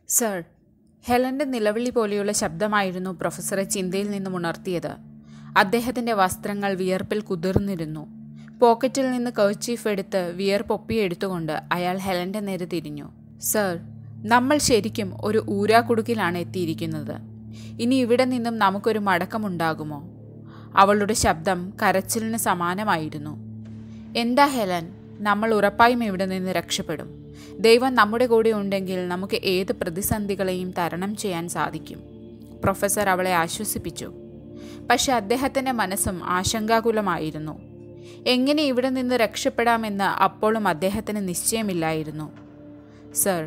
sir ഹെലന്റെ നിലവിളി പോലെയുള്ള ശബ്ദമായിരുന്നു പ്രൊഫസറെ ചിന്തയിൽ നിന്നും ഉണർത്തിയത് അദ്ദേഹത്തിന്റെ വസ്ത്രങ്ങൾ വിയർപ്പിൽ കുതിർന്നിരുന്നു പോക്കറ്റിൽ നിന്ന് കർച്ചീഫ് എടുത്ത് വിയർപ്പ് ഒപ്പിയെടുത്തുകൊണ്ട് അയാൾ ഹെലന്റെ നേരെ തിരിഞ്ഞു സർ നമ്മൾ ശരിക്കും ഒരു ഊരാക്കുടുക്കിലാണ് എത്തിയിരിക്കുന്നത് ഇനി ഇവിടെ നിന്നും നമുക്കൊരു മടക്കമുണ്ടാകുമോ അവളുടെ ശബ്ദം കരച്ചിലിന് സമാനമായിരുന്നു എന്താ ഹെലൻ നമ്മൾ ഉറപ്പായും ഇവിടെ നിന്ന് രക്ഷപ്പെടും ദൈവം നമ്മുടെ കൂടെ ഉണ്ടെങ്കിൽ നമുക്ക് ഏത് പ്രതിസന്ധികളെയും തരണം ചെയ്യാൻ സാധിക്കും പ്രൊഫസർ അവളെ ആശ്വസിപ്പിച്ചു പക്ഷെ അദ്ദേഹത്തിൻ്റെ മനസ്സും ആശങ്കാകുലമായിരുന്നു എങ്ങനെ ഇവിടെ നിന്ന് രക്ഷപ്പെടാമെന്ന് അപ്പോഴും അദ്ദേഹത്തിന് നിശ്ചയമില്ലായിരുന്നു സർ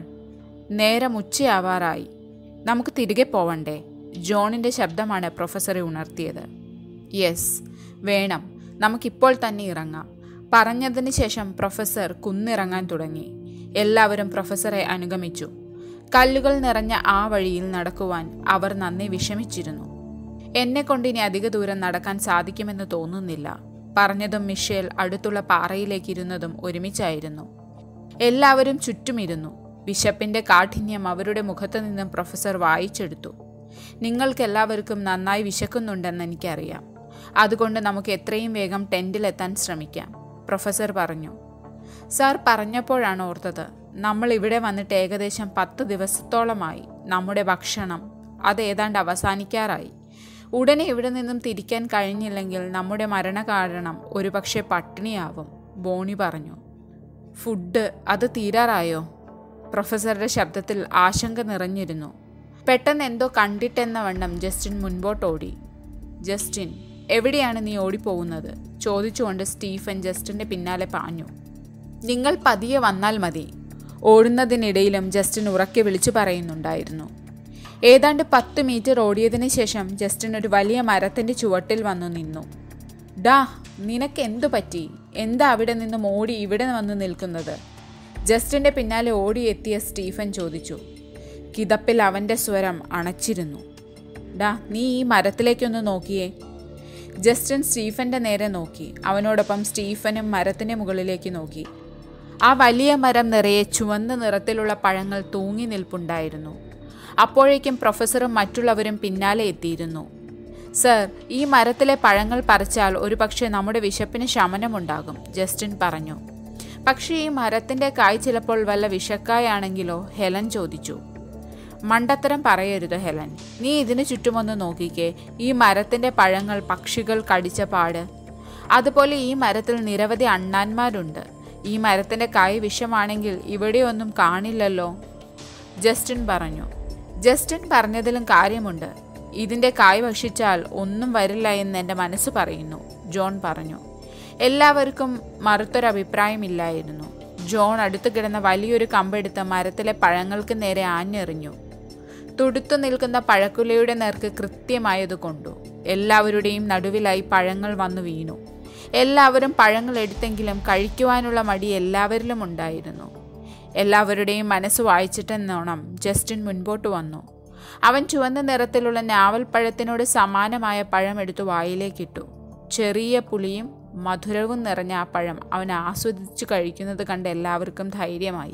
നേരം ഉച്ചയാവാറായി നമുക്ക് തിരികെ പോവണ്ടേ ജോണിൻ്റെ ശബ്ദമാണ് പ്രൊഫസറെ ഉണർത്തിയത് യെസ് വേണം നമുക്കിപ്പോൾ തന്നെ ഇറങ്ങാം പറഞ്ഞതിന് ശേഷം പ്രൊഫസർ കുന്നിറങ്ങാൻ തുടങ്ങി എല്ലാവരും പ്രൊഫസറെ അനുഗമിച്ചു കല്ലുകൾ നിറഞ്ഞ ആ വഴിയിൽ നടക്കുവാൻ അവർ നന്നെ വിഷമിച്ചിരുന്നു എന്നെ കൊണ്ട് ഇനി അധിക ദൂരം നടക്കാൻ സാധിക്കുമെന്ന് തോന്നുന്നില്ല പറഞ്ഞതും മിഷേൽ അടുത്തുള്ള പാറയിലേക്ക് ഇരുന്നതും ഒരുമിച്ചായിരുന്നു എല്ലാവരും ചുറ്റുമിരുന്നു വിശപ്പിന്റെ കാഠിന്യം അവരുടെ മുഖത്തു നിന്നും പ്രൊഫസർ വായിച്ചെടുത്തു നിങ്ങൾക്കെല്ലാവർക്കും നന്നായി വിശക്കുന്നുണ്ടെന്ന് എനിക്കറിയാം അതുകൊണ്ട് നമുക്ക് എത്രയും വേഗം ടെൻറ്റിലെത്താൻ ശ്രമിക്കാം പ്രൊഫസർ പറഞ്ഞു സാർ പറഞ്ഞപ്പോഴാണ് ഓർത്തത് നമ്മൾ ഇവിടെ വന്നിട്ട് ഏകദേശം പത്ത് ദിവസത്തോളമായി നമ്മുടെ ഭക്ഷണം അത് ഏതാണ്ട് അവസാനിക്കാറായി ഉടനെ ഇവിടെ നിന്നും തിരിക്കാൻ കഴിഞ്ഞില്ലെങ്കിൽ നമ്മുടെ മരണകാരണം ഒരുപക്ഷെ പട്ടിണിയാവും ബോണി പറഞ്ഞു ഫുഡ് അത് തീരാറായോ പ്രൊഫസറുടെ ശബ്ദത്തിൽ ആശങ്ക നിറഞ്ഞിരുന്നു പെട്ടെന്ന് എന്തോ കണ്ടിട്ടെന്ന വണ്ണം ജസ്റ്റിൻ മുൻപോട്ടോടി ജസ്റ്റിൻ എവിടെയാണ് നീ ഓടിപ്പോകുന്നത് ചോദിച്ചുകൊണ്ട് സ്റ്റീഫൻ ജസ്റ്റിൻ്റെ പിന്നാലെ പാഞ്ഞു നിങ്ങൾ പതിയെ വന്നാൽ മതി ഓടുന്നതിനിടയിലും ജസ്റ്റിൻ ഉറക്കെ വിളിച്ചു പറയുന്നുണ്ടായിരുന്നു ഏതാണ്ട് പത്ത് മീറ്റർ ഓടിയതിന് ശേഷം ജസ്റ്റിൻ ഒരു വലിയ മരത്തിൻ്റെ ചുവട്ടിൽ വന്നു നിന്നു ഡാ നിനക്ക് എന്തു പറ്റി എന്താ അവിടെ നിന്നും ഓടി ഇവിടെ വന്ന് നിൽക്കുന്നത് ജസ്റ്റിൻ്റെ പിന്നാലെ ഓടിയെത്തിയ സ്റ്റീഫൻ ചോദിച്ചു കിതപ്പിൽ അവൻ്റെ സ്വരം അണച്ചിരുന്നു ഡാ നീ ഈ മരത്തിലേക്കൊന്ന് നോക്കിയേ ജസ്റ്റിൻ സ്റ്റീഫന്റെ നേരെ നോക്കി അവനോടൊപ്പം സ്റ്റീഫനും മരത്തിന് മുകളിലേക്ക് നോക്കി ആ വലിയ മരം നിറയെ ചുവന്ന നിറത്തിലുള്ള പഴങ്ങൾ തൂങ്ങി നിൽപ്പുണ്ടായിരുന്നു അപ്പോഴേക്കും പ്രൊഫസറും മറ്റുള്ളവരും പിന്നാലെ എത്തിയിരുന്നു സർ ഈ മരത്തിലെ പഴങ്ങൾ പറിച്ചാൽ ഒരുപക്ഷെ നമ്മുടെ വിശപ്പിന് ശമനമുണ്ടാകും ജസ്റ്റിൻ പറഞ്ഞു പക്ഷേ ഈ മരത്തിൻ്റെ കായ് ചിലപ്പോൾ വല്ല വിഷക്കായാണെങ്കിലോ ഹെലൻ ചോദിച്ചു മണ്ടത്തരം പറയരുത് ഹെലൻ നീ ഇതിനു ചുറ്റുമൊന്ന് നോക്കിക്കേ ഈ മരത്തിന്റെ പഴങ്ങൾ പക്ഷികൾ കടിച്ച പാട് അതുപോലെ ഈ മരത്തിൽ നിരവധി അണ്ണാന്മാരുണ്ട് ഈ മരത്തിന്റെ കായ് വിഷമാണെങ്കിൽ ഇവിടെയൊന്നും കാണില്ലല്ലോ ജസ്റ്റിൻ പറഞ്ഞു ജസ്റ്റിൻ പറഞ്ഞതിലും കാര്യമുണ്ട് ഇതിന്റെ കായ് ഭക്ഷിച്ചാൽ ഒന്നും വരില്ല എന്ന് എൻ്റെ മനസ്സ് പറയുന്നു ജോൺ പറഞ്ഞു എല്ലാവർക്കും മറുത്തൊരഭിപ്രായമില്ലായിരുന്നു ജോൺ അടുത്ത് കിടന്ന വലിയൊരു കമ്പെടുത്ത് മരത്തിലെ പഴങ്ങൾക്ക് നേരെ ആഞ്ഞെറിഞ്ഞു തുടുത്തു നിൽക്കുന്ന പഴക്കുലയുടെ നേർക്ക് കൃത്യമായത് കൊണ്ടു എല്ലാവരുടെയും നടുവിലായി പഴങ്ങൾ വന്നു വീണു എല്ലാവരും പഴങ്ങൾ എടുത്തെങ്കിലും കഴിക്കുവാനുള്ള മടി എല്ലാവരിലും ഉണ്ടായിരുന്നു എല്ലാവരുടെയും മനസ്സ് വായിച്ചിട്ടെന്നോണം ജസ്റ്റിൻ മുൻപോട്ട് വന്നു അവൻ ചുവന്ന നിറത്തിലുള്ള ഞാവൽ പഴത്തിനോട് സമാനമായ പഴം എടുത്തു വായിലേക്കിട്ടു ചെറിയ പുളിയും മധുരവും നിറഞ്ഞ ആ പഴം അവൻ ആസ്വദിച്ചു കഴിക്കുന്നത് കണ്ട് എല്ലാവർക്കും ധൈര്യമായി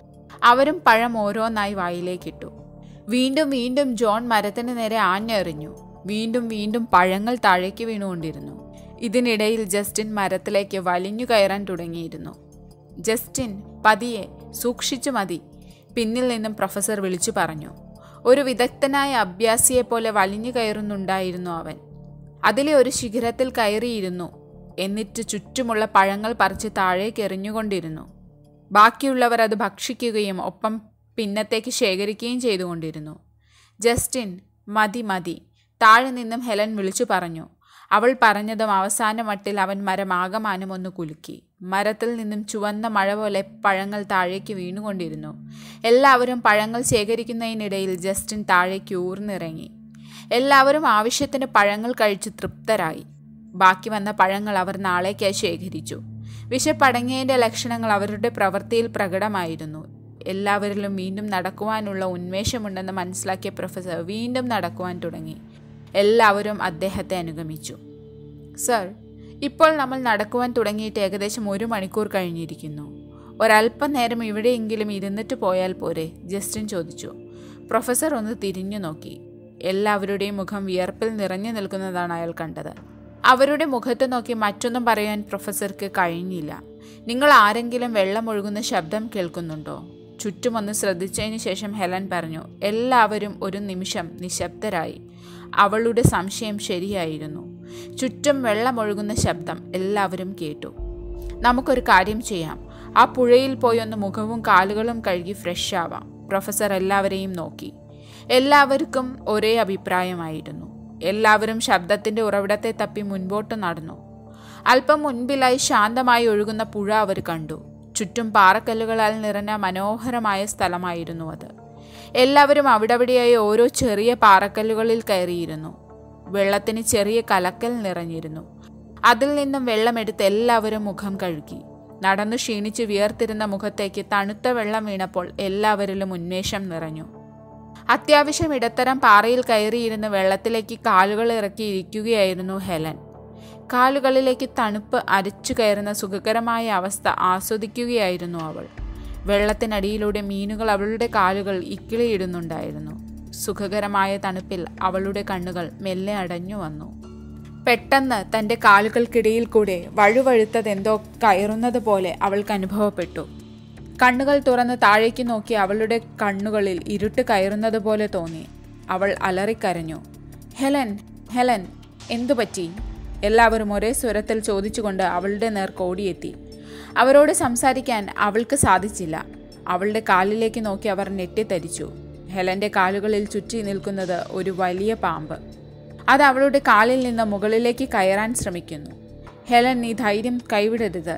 അവരും പഴം ഓരോന്നായി വായിലേക്കിട്ടു വീണ്ടും വീണ്ടും ജോൺ മരത്തിന് നേരെ ആഞ്ഞെറിഞ്ഞു വീണ്ടും വീണ്ടും പഴങ്ങൾ താഴേക്ക് വീണുകൊണ്ടിരുന്നു ഇതിനിടയിൽ ജസ്റ്റിൻ മരത്തിലേക്ക് വലിഞ്ഞു കയറാൻ തുടങ്ങിയിരുന്നു ജസ്റ്റിൻ പതിയെ സൂക്ഷിച്ചു മതി പിന്നിൽ നിന്നും പ്രൊഫസർ വിളിച്ചു പറഞ്ഞു ഒരു വിദഗ്ധനായ അഭ്യാസിയെപ്പോലെ വലിഞ്ഞു കയറുന്നുണ്ടായിരുന്നു അവൻ അതിലെ ഒരു ശിഖരത്തിൽ കയറിയിരുന്നു എന്നിട്ട് ചുറ്റുമുള്ള പഴങ്ങൾ പറിച്ച് താഴേക്ക് എറിഞ്ഞുകൊണ്ടിരുന്നു ബാക്കിയുള്ളവർ അത് ഭക്ഷിക്കുകയും ഒപ്പം പിന്നത്തേക്ക് ശേഖരിക്കുകയും ചെയ്തുകൊണ്ടിരുന്നു ജസ്റ്റിൻ മതി മതി താഴെ നിന്നും ഹെലൻ വിളിച്ചു പറഞ്ഞു അവൾ പറഞ്ഞതും അവസാന മട്ടിൽ അവൻ മരമാകമാനം ഒന്ന് കുലുക്കി മരത്തിൽ നിന്നും ചുവന്ന മഴ പോലെ പഴങ്ങൾ താഴേക്ക് വീണുകൊണ്ടിരുന്നു എല്ലാവരും പഴങ്ങൾ ശേഖരിക്കുന്നതിനിടയിൽ ജസ്റ്റിൻ താഴേക്ക് ഊർന്നിറങ്ങി എല്ലാവരും ആവശ്യത്തിന് പഴങ്ങൾ കഴിച്ച് തൃപ്തരായി ബാക്കി വന്ന പഴങ്ങൾ അവർ നാളേക്കായി ശേഖരിച്ചു വിശപ്പടങ്ങിയതിൻ്റെ ലക്ഷണങ്ങൾ അവരുടെ പ്രവൃത്തിയിൽ പ്രകടമായിരുന്നു എല്ലാവരിലും വീണ്ടും നടക്കുവാനുള്ള ഉന്മേഷമുണ്ടെന്ന് മനസ്സിലാക്കിയ പ്രൊഫസർ വീണ്ടും നടക്കുവാൻ തുടങ്ങി എല്ലാവരും അദ്ദേഹത്തെ അനുഗമിച്ചു സർ ഇപ്പോൾ നമ്മൾ നടക്കുവാൻ തുടങ്ങിയിട്ട് ഏകദേശം ഒരു മണിക്കൂർ കഴിഞ്ഞിരിക്കുന്നു ഒരല്പനേരം ഇവിടെയെങ്കിലും ഇരുന്നിട്ട് പോയാൽ പോരെ ജസ്റ്റിൻ ചോദിച്ചു പ്രൊഫസർ ഒന്ന് തിരിഞ്ഞു നോക്കി എല്ലാവരുടെയും മുഖം വിയർപ്പിൽ നിറഞ്ഞു നിൽക്കുന്നതാണ് അയാൾ കണ്ടത് അവരുടെ മുഖത്ത് നോക്കി മറ്റൊന്നും പറയാൻ പ്രൊഫസർക്ക് കഴിഞ്ഞില്ല നിങ്ങൾ ആരെങ്കിലും വെള്ളം ഒഴുകുന്ന ശബ്ദം കേൾക്കുന്നുണ്ടോ ചുറ്റുമൊന്ന് ശ്രദ്ധിച്ചതിന് ശേഷം ഹെലൻ പറഞ്ഞു എല്ലാവരും ഒരു നിമിഷം നിശബ്ദരായി അവളുടെ സംശയം ശരിയായിരുന്നു ചുറ്റും വെള്ളമൊഴുകുന്ന ശബ്ദം എല്ലാവരും കേട്ടു നമുക്കൊരു കാര്യം ചെയ്യാം ആ പുഴയിൽ പോയി ഒന്ന് മുഖവും കാലുകളും കഴുകി ഫ്രഷ് ആവാം പ്രൊഫസർ എല്ലാവരെയും നോക്കി എല്ലാവർക്കും ഒരേ അഭിപ്രായമായിരുന്നു എല്ലാവരും ശബ്ദത്തിന്റെ ഉറവിടത്തെ തപ്പി മുൻപോട്ട് നടന്നു അല്പം മുൻപിലായി ശാന്തമായി ഒഴുകുന്ന പുഴ അവർ കണ്ടു ചുറ്റും പാറക്കല്ലുകളാൽ നിറഞ്ഞ മനോഹരമായ സ്ഥലമായിരുന്നു അത് എല്ലാവരും അവിടവിടെയായി ഓരോ ചെറിയ പാറക്കല്ലുകളിൽ കയറിയിരുന്നു വെള്ളത്തിന് ചെറിയ കലക്കൽ നിറഞ്ഞിരുന്നു അതിൽ നിന്നും വെള്ളമെടുത്ത് എല്ലാവരും മുഖം കഴുകി നടന്നു ക്ഷീണിച്ച് വിയർത്തിരുന്ന മുഖത്തേക്ക് തണുത്ത വെള്ളം വീണപ്പോൾ എല്ലാവരിലും ഉന്മേഷം നിറഞ്ഞു അത്യാവശ്യം ഇടത്തരം പാറയിൽ കയറിയിരുന്ന് വെള്ളത്തിലേക്ക് കാലുകൾ ഇറക്കി ഇരിക്കുകയായിരുന്നു ഹെലൻ കാലുകളിലേക്ക് തണുപ്പ് അരച്ചു കയറുന്ന സുഖകരമായ അവസ്ഥ ആസ്വദിക്കുകയായിരുന്നു അവൾ വെള്ളത്തിനടിയിലൂടെ മീനുകൾ അവളുടെ കാലുകൾ ഇക്കിളിയിടുന്നുണ്ടായിരുന്നു സുഖകരമായ തണുപ്പിൽ അവളുടെ കണ്ണുകൾ മെല്ലെ അടഞ്ഞു വന്നു പെട്ടെന്ന് തൻ്റെ കാലുകൾക്കിടയിൽ കൂടെ വഴുവഴുത്തതെന്തോ കയറുന്നത് പോലെ അവൾക്ക് അനുഭവപ്പെട്ടു കണ്ണുകൾ തുറന്ന് താഴേക്ക് നോക്കി അവളുടെ കണ്ണുകളിൽ ഇരുട്ട് കയറുന്നത് പോലെ തോന്നി അവൾ അലറിക്കരഞ്ഞു ഹെലൻ ഹെലൻ എന്തു പറ്റി എല്ലാവരും ഒരേ സ്വരത്തിൽ ചോദിച്ചുകൊണ്ട് അവളുടെ നേർക്ക് ഓടിയെത്തി അവരോട് സംസാരിക്കാൻ അവൾക്ക് സാധിച്ചില്ല അവളുടെ കാലിലേക്ക് നോക്കി അവർ നെട്ടിത്തരിച്ചു ഹെലന്റെ കാലുകളിൽ ചുറ്റി നിൽക്കുന്നത് ഒരു വലിയ പാമ്പ് അത് അവളുടെ കാലിൽ നിന്ന് മുകളിലേക്ക് കയറാൻ ശ്രമിക്കുന്നു ഹെലൻ നീ ധൈര്യം കൈവിടരുത്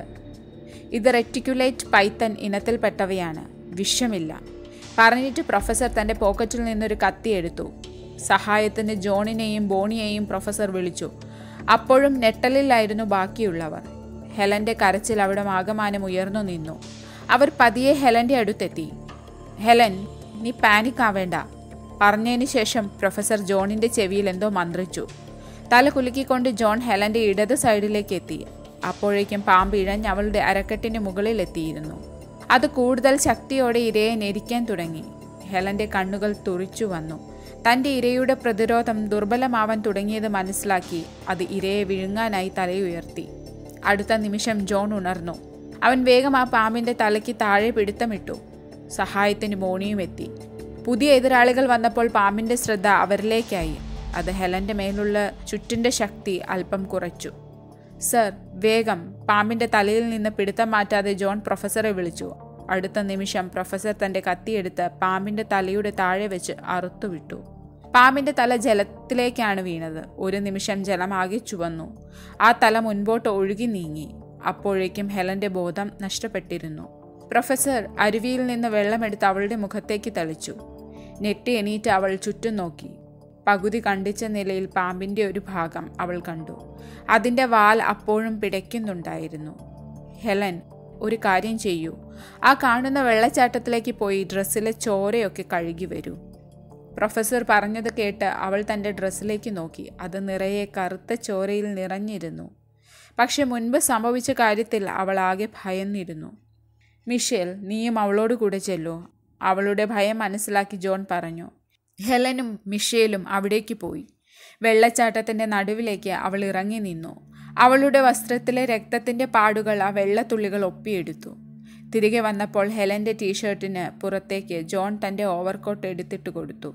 ഇത് റെറ്റിക്കുലേറ്റ് പൈത്തൻ ഇനത്തിൽപ്പെട്ടവയാണ് വിഷമില്ല പറഞ്ഞിട്ട് പ്രൊഫസർ തൻ്റെ പോക്കറ്റിൽ നിന്നൊരു കത്തി എടുത്തു സഹായത്തിന് ജോണിനെയും ബോണിയെയും പ്രൊഫസർ വിളിച്ചു അപ്പോഴും നെട്ടലിലായിരുന്നു ബാക്കിയുള്ളവർ ഹെലന്റെ കരച്ചിൽ അവിടെ ആകമാനം ഉയർന്നു നിന്നു അവർ പതിയെ ഹെലന്റെ അടുത്തെത്തി ഹെലൻ നീ പാനിക് ആവേണ്ട പറഞ്ഞതിന് ശേഷം പ്രൊഫസർ ജോണിന്റെ ചെവിയിൽ എന്തോ മന്ത്രിച്ചു തല കുലുക്കിക്കൊണ്ട് ജോൺ ഹെലന്റെ ഇടത് സൈഡിലേക്ക് എത്തി അപ്പോഴേക്കും പാമ്പ് ഇഴഞ്ഞ് അവളുടെ അരക്കെട്ടിന് മുകളിൽ എത്തിയിരുന്നു അത് കൂടുതൽ ശക്തിയോടെ ഇരയെ ഞെരിക്കാൻ തുടങ്ങി ഹെലന്റെ കണ്ണുകൾ തുറിച്ചു വന്നു തന്റെ ഇരയുടെ പ്രതിരോധം ദുർബലമാവാൻ തുടങ്ങിയത് മനസ്സിലാക്കി അത് ഇരയെ വിഴുങ്ങാനായി തലയുയർത്തി അടുത്ത നിമിഷം ജോൺ ഉണർന്നു അവൻ വേഗം ആ പാമ്പിന്റെ തലയ്ക്ക് താഴെ പിടുത്തമിട്ടു സഹായത്തിന് ബോണിയും എത്തി പുതിയ എതിരാളികൾ വന്നപ്പോൾ പാമ്പിന്റെ ശ്രദ്ധ അവരിലേക്കായി അത് ഹെലന്റെ മേലുള്ള ചുറ്റിന്റെ ശക്തി അല്പം കുറച്ചു സർ വേഗം പാമ്പിന്റെ തലയിൽ നിന്ന് പിടുത്തം മാറ്റാതെ ജോൺ പ്രൊഫസറെ വിളിച്ചു അടുത്ത നിമിഷം പ്രൊഫസർ തന്റെ കത്തിയെടുത്ത് പാമ്പിന്റെ തലയുടെ താഴെ വെച്ച് അറുത്തുവിട്ടു പാമ്പിന്റെ തല ജലത്തിലേക്കാണ് വീണത് ഒരു നിമിഷം ജലമാകെ ചുവന്നു ആ തല മുൻപോട്ട് ഒഴുകി നീങ്ങി അപ്പോഴേക്കും ഹെലന്റെ ബോധം നഷ്ടപ്പെട്ടിരുന്നു പ്രൊഫസർ അരുവിയിൽ നിന്ന് വെള്ളമെടുത്ത് അവളുടെ മുഖത്തേക്ക് തളിച്ചു ഞെട്ടി എണീറ്റ് അവൾ ചുറ്റും നോക്കി പകുതി കണ്ടിച്ച നിലയിൽ പാമ്പിന്റെ ഒരു ഭാഗം അവൾ കണ്ടു അതിന്റെ വാൽ അപ്പോഴും പിടയ്ക്കുന്നുണ്ടായിരുന്നു ഹെലൻ ഒരു കാര്യം ചെയ്യൂ ആ കാണുന്ന വെള്ളച്ചാട്ടത്തിലേക്ക് പോയി ഡ്രസ്സിലെ ചോരയൊക്കെ കഴുകി വരൂ പ്രൊഫസർ പറഞ്ഞത് കേട്ട് അവൾ തൻ്റെ ഡ്രസ്സിലേക്ക് നോക്കി അത് നിറയെ കറുത്ത ചോരയിൽ നിറഞ്ഞിരുന്നു പക്ഷെ മുൻപ് സംഭവിച്ച കാര്യത്തിൽ അവൾ ആകെ ഭയന്നിരുന്നു മിഷേൽ നീയും അവളോട് കൂടെ ചെല്ലൂ അവളുടെ ഭയം മനസ്സിലാക്കി ജോൺ പറഞ്ഞു ഹെലനും മിഷേലും അവിടേക്ക് പോയി വെള്ളച്ചാട്ടത്തിൻ്റെ നടുവിലേക്ക് അവൾ ഇറങ്ങി നിന്നു അവളുടെ വസ്ത്രത്തിലെ രക്തത്തിൻ്റെ പാടുകൾ ആ വെള്ളത്തുള്ളികൾ ഒപ്പിയെടുത്തു തിരികെ വന്നപ്പോൾ ഹെലൻ്റെ ടീഷർട്ടിന് പുറത്തേക്ക് ജോൺ തൻ്റെ ഓവർകോട്ട് എടുത്തിട്ട് കൊടുത്തു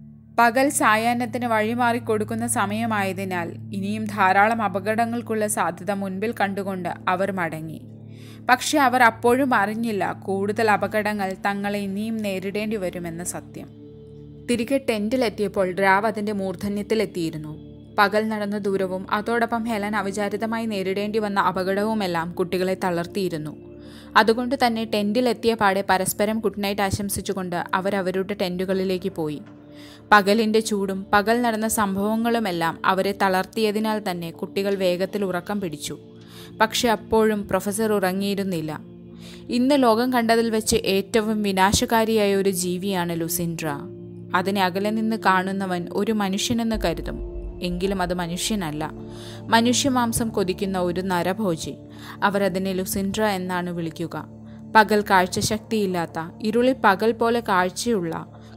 പകൽ സായാഹ്നത്തിന് വഴിമാറി കൊടുക്കുന്ന സമയമായതിനാൽ ഇനിയും ധാരാളം അപകടങ്ങൾക്കുള്ള സാധ്യത മുൻപിൽ കണ്ടുകൊണ്ട് അവർ മടങ്ങി പക്ഷെ അവർ അപ്പോഴും അറിഞ്ഞില്ല കൂടുതൽ അപകടങ്ങൾ തങ്ങളെ ഇനിയും നേരിടേണ്ടി വരുമെന്ന സത്യം തിരികെ ടെന്റിലെത്തിയപ്പോൾ രാവ് അതിന്റെ മൂർധന്യത്തിലെത്തിയിരുന്നു പകൽ നടന്ന ദൂരവും അതോടൊപ്പം ഹെലൻ അവിചാരിതമായി നേരിടേണ്ടി വന്ന അപകടവുമെല്ലാം കുട്ടികളെ തളർത്തിയിരുന്നു അതുകൊണ്ട് തന്നെ ടെന്റിലെത്തിയ പാടെ പരസ്പരം ഗുഡ് നൈറ്റ് ആശംസിച്ചുകൊണ്ട് അവരവരുടെ ടെന്റുകളിലേക്ക് പോയി പകലിന്റെ ചൂടും പകൽ നടന്ന സംഭവങ്ങളുമെല്ലാം അവരെ തളർത്തിയതിനാൽ തന്നെ കുട്ടികൾ വേഗത്തിൽ ഉറക്കം പിടിച്ചു പക്ഷെ അപ്പോഴും പ്രൊഫസർ ഉറങ്ങിയിരുന്നില്ല ഇന്ന് ലോകം കണ്ടതിൽ വെച്ച് ഏറ്റവും വിനാശകാരിയായ ഒരു ജീവിയാണ് ലുസിൻഡ്ര അതിനെ അകലെ നിന്ന് കാണുന്നവൻ ഒരു മനുഷ്യനെന്ന് കരുതും എങ്കിലും അത് മനുഷ്യനല്ല മനുഷ്യമാംസം കൊതിക്കുന്ന ഒരു നരഭോജി അവർ അതിനെ ലുസിൻഡ്ര എന്നാണ് വിളിക്കുക പകൽ കാഴ്ചശക്തിയില്ലാത്ത ഇരുളിൽ പകൽ പോലെ കാഴ്ചയുള്ള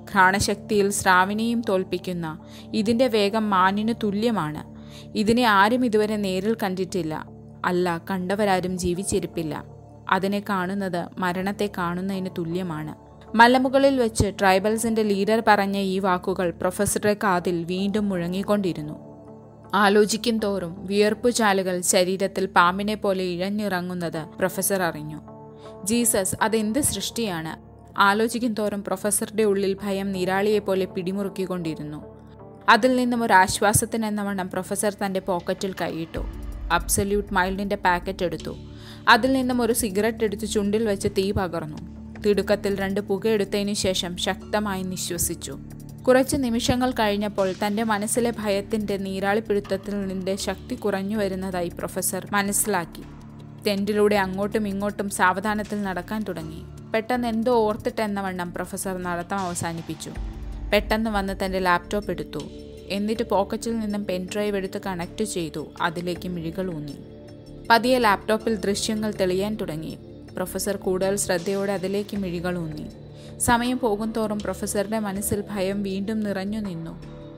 ഘ്രാണശക്തിയിൽ സ്രാവിനെയും തോൽപ്പിക്കുന്ന ഇതിന്റെ വേഗം മാനിനു തുല്യമാണ് ഇതിനെ ആരും ഇതുവരെ നേരിൽ കണ്ടിട്ടില്ല അല്ല കണ്ടവരാരും ജീവിച്ചിരിപ്പില്ല അതിനെ കാണുന്നത് മരണത്തെ കാണുന്നതിന് തുല്യമാണ് മലമുകളിൽ വെച്ച് ട്രൈബൽസിന്റെ ലീഡർ പറഞ്ഞ ഈ വാക്കുകൾ പ്രൊഫസറുടെ കാതിൽ വീണ്ടും മുഴങ്ങിക്കൊണ്ടിരുന്നു ആലോചിക്കും തോറും വിയർപ്പുചാലുകൾ ശരീരത്തിൽ പാമ്പിനെ പോലെ ഇഴഞ്ഞിറങ്ങുന്നത് പ്രൊഫസർ അറിഞ്ഞു ജീസസ് അതെന്ത് സൃഷ്ടിയാണ് ആലോചിക്കും തോറും പ്രൊഫസറുടെ ഉള്ളിൽ ഭയം നീരാളിയെപ്പോലെ പിടിമുറുക്കിക്കൊണ്ടിരുന്നു അതിൽ നിന്നും ഒരു ആശ്വാസത്തിനെന്ന വണ്ണം പ്രൊഫസർ തന്റെ പോക്കറ്റിൽ കൈയിട്ടു അബ്സല്യൂട്ട് മൈൽഡിന്റെ പാക്കറ്റ് എടുത്തു അതിൽ നിന്നും ഒരു സിഗരറ്റ് എടുത്ത് ചുണ്ടിൽ വെച്ച് തീ പകർന്നു തിടുക്കത്തിൽ രണ്ട് പുകയെടുത്തതിനു ശേഷം ശക്തമായി നിശ്വസിച്ചു കുറച്ച് നിമിഷങ്ങൾ കഴിഞ്ഞപ്പോൾ തന്റെ മനസ്സിലെ ഭയത്തിന്റെ നീരാളിപ്പിടുത്തത്തിൽ നിന്റെ ശക്തി കുറഞ്ഞു വരുന്നതായി പ്രൊഫസർ മനസ്സിലാക്കി ടെന്റിലൂടെ അങ്ങോട്ടും ഇങ്ങോട്ടും സാവധാനത്തിൽ നടക്കാൻ തുടങ്ങി പെട്ടെന്ന് എന്തോ ഓർത്തിട്ടെന്ന വണ്ണം പ്രൊഫസർ നടത്തം അവസാനിപ്പിച്ചു പെട്ടെന്ന് വന്ന് തന്റെ ലാപ്ടോപ്പ് എടുത്തു എന്നിട്ട് പോക്കറ്റിൽ നിന്നും പെൻഡ്രൈവ് എടുത്ത് കണക്ട് ചെയ്തു അതിലേക്ക് മിഴികൾ ഊന്നി പതിയെ ലാപ്ടോപ്പിൽ ദൃശ്യങ്ങൾ തെളിയാൻ തുടങ്ങി പ്രൊഫസർ കൂടുതൽ ശ്രദ്ധയോടെ അതിലേക്ക് മിഴികൾ ഊന്നി സമയം പോകും തോറും പ്രൊഫസറുടെ മനസ്സിൽ ഭയം വീണ്ടും നിറഞ്ഞു നിന്നു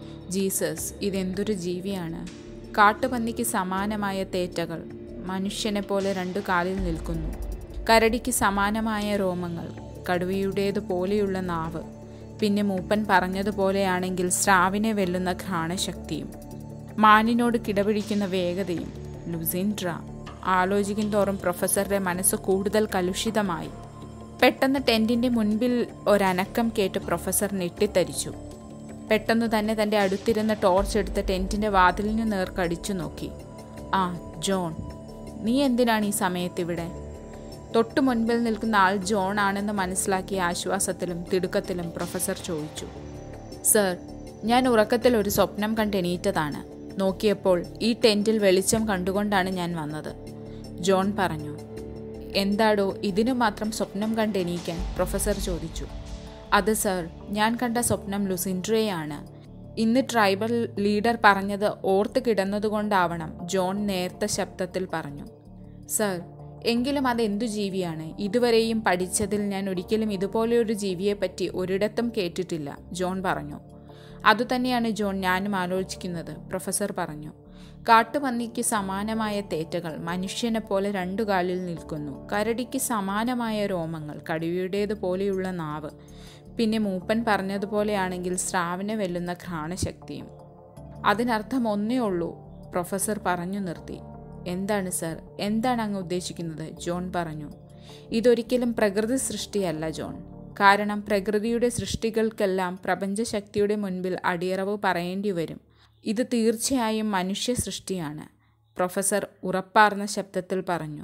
ജീസസ് ഇതെന്തൊരു ജീവിയാണ് കാട്ടുപന്നിക്ക് സമാനമായ തേറ്റകൾ മനുഷ്യനെ പോലെ രണ്ടു കാലിൽ നിൽക്കുന്നു കരടിക്ക് സമാനമായ രോമങ്ങൾ കടുവയുടേതുപോലെയുള്ള നാവ് പിന്നെ മൂപ്പൻ പറഞ്ഞതുപോലെയാണെങ്കിൽ സ്രാവിനെ വെല്ലുന്ന ഘ്രാണശക്തിയും മാനിനോട് കിടപിടിക്കുന്ന വേഗതയും ലുസിൻഡ്ര ആലോചിക്കും തോറും പ്രൊഫസറുടെ മനസ്സ് കൂടുതൽ കലുഷിതമായി പെട്ടെന്ന് ടെന്റിന്റെ മുൻപിൽ ഒരനക്കം കേട്ട് പ്രൊഫസർ ഞെട്ടിത്തരിച്ചു പെട്ടെന്ന് തന്നെ തന്റെ അടുത്തിരുന്ന ടോർച്ച് എടുത്ത് ടെന്റിന്റെ വാതിലിന് നേർക്കടിച്ചു നോക്കി ആ ജോൺ നീ എന്തിനാണ് ഈ സമയത്തിവിടെ തൊട്ടു മുൻപിൽ നിൽക്കുന്ന ആൾ ജോൺ ആണെന്ന് മനസ്സിലാക്കിയ ആശ്വാസത്തിലും തിടുക്കത്തിലും പ്രൊഫസർ ചോദിച്ചു സർ ഞാൻ ഉറക്കത്തിൽ ഒരു സ്വപ്നം കണ്ട് എണീറ്റതാണ് നോക്കിയപ്പോൾ ഈ ടെന്റിൽ വെളിച്ചം കണ്ടുകൊണ്ടാണ് ഞാൻ വന്നത് ജോൺ പറഞ്ഞു എന്താടോ ഇതിനു മാത്രം സ്വപ്നം കണ്ട് എണീക്കാൻ പ്രൊഫസർ ചോദിച്ചു അത് സർ ഞാൻ കണ്ട സ്വപ്നം ലുസിൻഡ്രയാണ് ഇന്ന് ട്രൈബൽ ലീഡർ പറഞ്ഞത് ഓർത്ത് കിടന്നതുകൊണ്ടാവണം ജോൺ നേർത്ത ശബ്ദത്തിൽ പറഞ്ഞു സർ എങ്കിലും അത് എന്തു ജീവിയാണ് ഇതുവരെയും പഠിച്ചതിൽ ഞാൻ ഒരിക്കലും ഇതുപോലെയൊരു ജീവിയെപ്പറ്റി ഒരിടത്തും കേട്ടിട്ടില്ല ജോൺ പറഞ്ഞു അതുതന്നെയാണ് ജോൺ ഞാനും ആലോചിക്കുന്നത് പ്രൊഫസർ പറഞ്ഞു കാട്ടുപന്നിക്ക് സമാനമായ തേറ്റകൾ മനുഷ്യനെ പോലെ രണ്ടു കാലിൽ നിൽക്കുന്നു കരടിക്ക് സമാനമായ രോമങ്ങൾ കടുവയുടേതുപോലെയുള്ള നാവ് പിന്നെ മൂപ്പൻ പറഞ്ഞതുപോലെയാണെങ്കിൽ സ്രാവിനെ വെല്ലുന്ന ഘ്രാണശക്തിയും അതിനർത്ഥം ഒന്നേ ഉള്ളൂ പ്രൊഫസർ പറഞ്ഞു നിർത്തി എന്താണ് സർ എന്താണ് അങ്ങ് ഉദ്ദേശിക്കുന്നത് ജോൺ പറഞ്ഞു ഇതൊരിക്കലും പ്രകൃതി സൃഷ്ടിയല്ല ജോൺ കാരണം പ്രകൃതിയുടെ സൃഷ്ടികൾക്കെല്ലാം പ്രപഞ്ചശക്തിയുടെ മുൻപിൽ അടിയറവ് പറയേണ്ടി വരും ഇത് തീർച്ചയായും മനുഷ്യ സൃഷ്ടിയാണ് പ്രൊഫസർ ഉറപ്പാർന്ന ശബ്ദത്തിൽ പറഞ്ഞു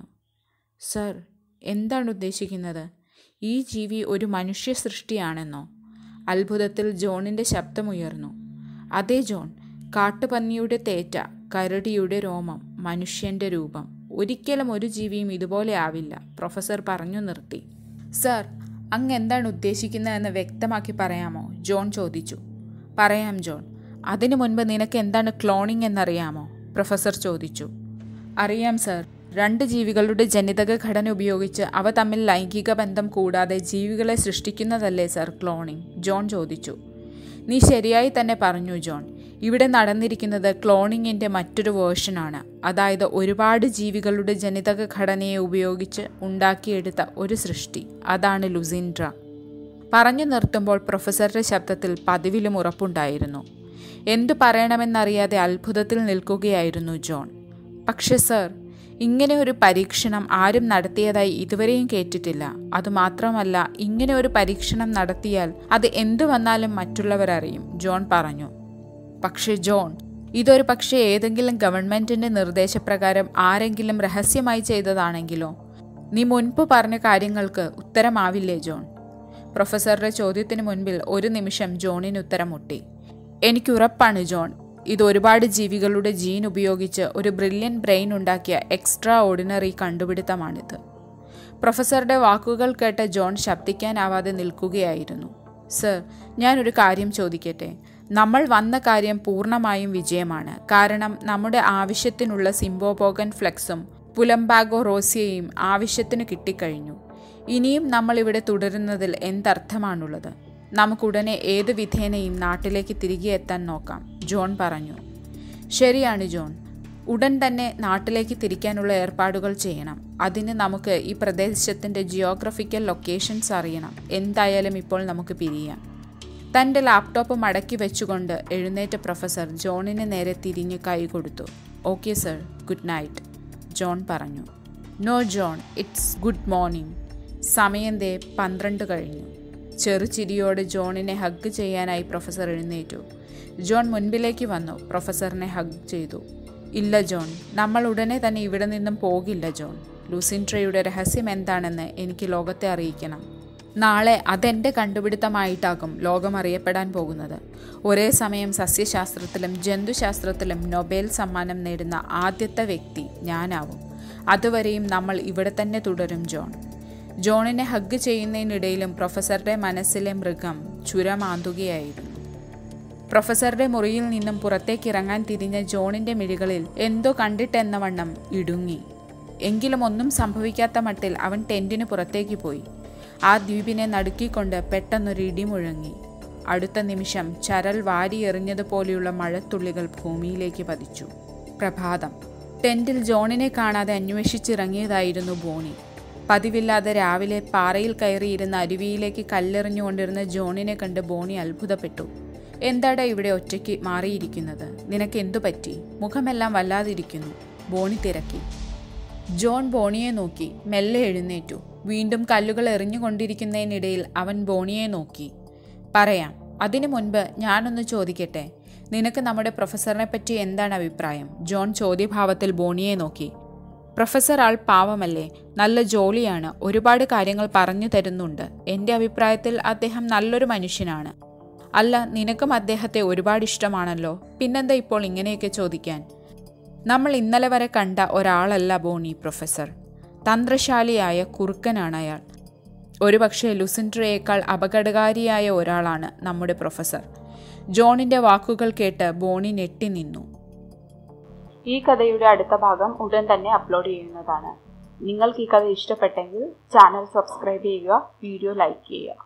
സർ എന്താണ് ഉദ്ദേശിക്കുന്നത് ഈ ജീവി ഒരു മനുഷ്യ സൃഷ്ടിയാണെന്നോ അത്ഭുതത്തിൽ ജോണിൻ്റെ ശബ്ദമുയർന്നു അതേ ജോൺ കാട്ടുപന്നിയുടെ തേറ്റ കരടിയുടെ രോമം മനുഷ്യന്റെ രൂപം ഒരിക്കലും ഒരു ജീവിയും ഇതുപോലെ ആവില്ല പ്രൊഫസർ പറഞ്ഞു നിർത്തി സർ അങ്ങ് എന്താണ് ഉദ്ദേശിക്കുന്നതെന്ന് വ്യക്തമാക്കി പറയാമോ ജോൺ ചോദിച്ചു പറയാം ജോൺ അതിനു മുൻപ് നിനക്ക് എന്താണ് ക്ലോണിംഗ് എന്നറിയാമോ പ്രൊഫസർ ചോദിച്ചു അറിയാം സർ രണ്ട് ജീവികളുടെ ജനിതക ഘടന ഉപയോഗിച്ച് അവ തമ്മിൽ ലൈംഗിക ബന്ധം കൂടാതെ ജീവികളെ സൃഷ്ടിക്കുന്നതല്ലേ സർ ക്ലോണിംഗ് ജോൺ ചോദിച്ചു നീ ശരിയായി തന്നെ പറഞ്ഞു ജോൺ ഇവിടെ നടന്നിരിക്കുന്നത് ക്ലോണിങ്ങിൻ്റെ മറ്റൊരു വേർഷനാണ് അതായത് ഒരുപാട് ജീവികളുടെ ജനിതക ഘടനയെ ഉപയോഗിച്ച് ഉണ്ടാക്കിയെടുത്ത ഒരു സൃഷ്ടി അതാണ് ലുസിൻഡ്ര പറഞ്ഞു നിർത്തുമ്പോൾ പ്രൊഫസറുടെ ശബ്ദത്തിൽ പതിവിലും ഉറപ്പുണ്ടായിരുന്നു എന്തു പറയണമെന്നറിയാതെ അത്ഭുതത്തിൽ നിൽക്കുകയായിരുന്നു ജോൺ പക്ഷെ സർ ഇങ്ങനെ ഒരു പരീക്ഷണം ആരും നടത്തിയതായി ഇതുവരെയും കേട്ടിട്ടില്ല അതുമാത്രമല്ല ഇങ്ങനെ ഒരു പരീക്ഷണം നടത്തിയാൽ അത് എന്തു വന്നാലും മറ്റുള്ളവർ അറിയും ജോൺ പറഞ്ഞു പക്ഷെ ജോൺ ഇതൊരു പക്ഷേ ഏതെങ്കിലും ഗവൺമെന്റിന്റെ നിർദ്ദേശപ്രകാരം ആരെങ്കിലും രഹസ്യമായി ചെയ്തതാണെങ്കിലോ നീ മുൻപ് പറഞ്ഞ കാര്യങ്ങൾക്ക് ഉത്തരമാവില്ലേ ജോൺ പ്രൊഫസറുടെ ചോദ്യത്തിന് മുൻപിൽ ഒരു നിമിഷം ജോണിന് ഉത്തരം മുട്ടി എനിക്ക് ഉറപ്പാണ് ജോൺ ഇത് ഒരുപാട് ജീവികളുടെ ജീൻ ഉപയോഗിച്ച് ഒരു ബ്രില്യൻ ബ്രെയിൻ ഉണ്ടാക്കിയ എക്സ്ട്രാ ഓർഡിനറി കണ്ടുപിടുത്തമാണിത് പ്രൊഫസറുടെ വാക്കുകൾ കേട്ട ജോൺ ശബ്ദിക്കാനാവാതെ നിൽക്കുകയായിരുന്നു സർ ഞാനൊരു കാര്യം ചോദിക്കട്ടെ നമ്മൾ വന്ന കാര്യം പൂർണ്ണമായും വിജയമാണ് കാരണം നമ്മുടെ ആവശ്യത്തിനുള്ള സിംബോപോഗൻ ഫ്ലെക്സും പുലംബാഗോ റോസിയയും ആവശ്യത്തിന് കിട്ടിക്കഴിഞ്ഞു ഇനിയും നമ്മൾ ഇവിടെ തുടരുന്നതിൽ എന്തർത്ഥമാണുള്ളത് നമുക്കുടനെ ഏത് വിധേനയും നാട്ടിലേക്ക് തിരികെ എത്താൻ നോക്കാം ജോൺ പറഞ്ഞു ശരിയാണ് ജോൺ ഉടൻ തന്നെ നാട്ടിലേക്ക് തിരിക്കാനുള്ള ഏർപ്പാടുകൾ ചെയ്യണം അതിന് നമുക്ക് ഈ പ്രദേശത്തിൻ്റെ ജിയോഗ്രഫിക്കൽ ലൊക്കേഷൻസ് അറിയണം എന്തായാലും ഇപ്പോൾ നമുക്ക് പിരിയാം തൻ്റെ ലാപ്ടോപ്പ് മടക്കി വെച്ചുകൊണ്ട് എഴുന്നേറ്റ പ്രൊഫസർ ജോണിന് നേരെ തിരിഞ്ഞ് കൈ കൊടുത്തു okay sir good night John പറഞ്ഞു no John it's good morning സമയം ദേ പന്ത്രണ്ട് കഴിഞ്ഞു ചെറുചിരിയോട് ജോണിനെ ഹഗ് ചെയ്യാനായി പ്രൊഫസർ എഴുന്നേറ്റു ജോൺ മുൻപിലേക്ക് വന്നു പ്രൊഫസറിനെ ഹഗ് ചെയ്തു ഇല്ല ജോൺ നമ്മൾ ഉടനെ തന്നെ ഇവിടെ നിന്നും പോകില്ല ജോൺ ലൂസിൻട്രയുടെ രഹസ്യം എന്താണെന്ന് എനിക്ക് ലോകത്തെ അറിയിക്കണം നാളെ അതെൻ്റെ കണ്ടുപിടുത്തമായിട്ടാകും ലോകം അറിയപ്പെടാൻ പോകുന്നത് ഒരേ സമയം സസ്യശാസ്ത്രത്തിലും ജന്തുശാസ്ത്രത്തിലും നൊബേൽ സമ്മാനം നേടുന്ന ആദ്യത്തെ വ്യക്തി ഞാനാവും അതുവരെയും നമ്മൾ ഇവിടെ തന്നെ തുടരും ജോൺ ജോണിനെ ഹഗ് ചെയ്യുന്നതിനിടയിലും പ്രൊഫസറുടെ മനസ്സിലെ മൃഗം ചുരമാന്തുകയായിരുന്നു പ്രൊഫസറുടെ മുറിയിൽ നിന്നും പുറത്തേക്ക് ഇറങ്ങാൻ തിരിഞ്ഞ ജോണിന്റെ മിഴികളിൽ എന്തോ കണ്ടിട്ടെന്ന വണ്ണം ഇടുങ്ങി എങ്കിലും ഒന്നും സംഭവിക്കാത്ത മട്ടിൽ അവൻ ടെന്റിന് പുറത്തേക്ക് പോയി ആ ദ്വീപിനെ നടുക്കിക്കൊണ്ട് പെട്ടെന്നൊരു ഇടി മുഴങ്ങി അടുത്ത നിമിഷം ചരൽ വാരിയെറിഞ്ഞതുപോലെയുള്ള മഴത്തുള്ളികൾ ഭൂമിയിലേക്ക് പതിച്ചു പ്രഭാതം ടെന്റിൽ ജോണിനെ കാണാതെ അന്വേഷിച്ചിറങ്ങിയതായിരുന്നു ബോണി പതിവില്ലാതെ രാവിലെ പാറയിൽ കയറിയിരുന്ന അരുവിയിലേക്ക് കല്ലെറിഞ്ഞുകൊണ്ടിരുന്ന ജോണിനെ കണ്ട് ബോണി അത്ഭുതപ്പെട്ടു എന്താടാ ഇവിടെ ഒറ്റയ്ക്ക് മാറിയിരിക്കുന്നത് നിനക്ക് എന്തു പറ്റി മുഖമെല്ലാം വല്ലാതിരിക്കുന്നു ബോണി തിരക്കി ജോൺ ബോണിയെ നോക്കി മെല്ലെ എഴുന്നേറ്റു വീണ്ടും കല്ലുകൾ എറിഞ്ഞുകൊണ്ടിരിക്കുന്നതിനിടയിൽ അവൻ ബോണിയെ നോക്കി പറയാം അതിനു മുൻപ് ഞാനൊന്ന് ചോദിക്കട്ടെ നിനക്ക് നമ്മുടെ പ്രൊഫസറിനെ പറ്റി എന്താണ് അഭിപ്രായം ജോൺ ചോദ്യഭാവത്തിൽ ബോണിയെ നോക്കി പ്രൊഫസർ ആൾ പാവമല്ലേ നല്ല ജോലിയാണ് ഒരുപാട് കാര്യങ്ങൾ പറഞ്ഞു തരുന്നുണ്ട് എൻ്റെ അഭിപ്രായത്തിൽ അദ്ദേഹം നല്ലൊരു മനുഷ്യനാണ് അല്ല നിനക്കും അദ്ദേഹത്തെ ഒരുപാട് ഇഷ്ടമാണല്ലോ പിന്നെന്താ ഇപ്പോൾ ഇങ്ങനെയൊക്കെ ചോദിക്കാൻ നമ്മൾ ഇന്നലെ വരെ കണ്ട ഒരാളല്ല ബോണി പ്രൊഫസർ തന്ത്രശാലിയായ കുറുക്കനാണ് അയാൾ ഒരുപക്ഷെ ലുസിൻട്രയേക്കാൾ അപകടകാരിയായ ഒരാളാണ് നമ്മുടെ പ്രൊഫസർ ജോണിന്റെ വാക്കുകൾ കേട്ട് ബോണി ഞെട്ടി നിന്നു ഈ കഥയുടെ അടുത്ത ഭാഗം ഉടൻ തന്നെ അപ്ലോഡ് ചെയ്യുന്നതാണ് നിങ്ങൾക്ക് ഈ കഥ ഇഷ്ടപ്പെട്ടെങ്കിൽ ചാനൽ സബ്സ്ക്രൈബ് ചെയ്യുക വീഡിയോ ലൈക്ക് ചെയ്യുക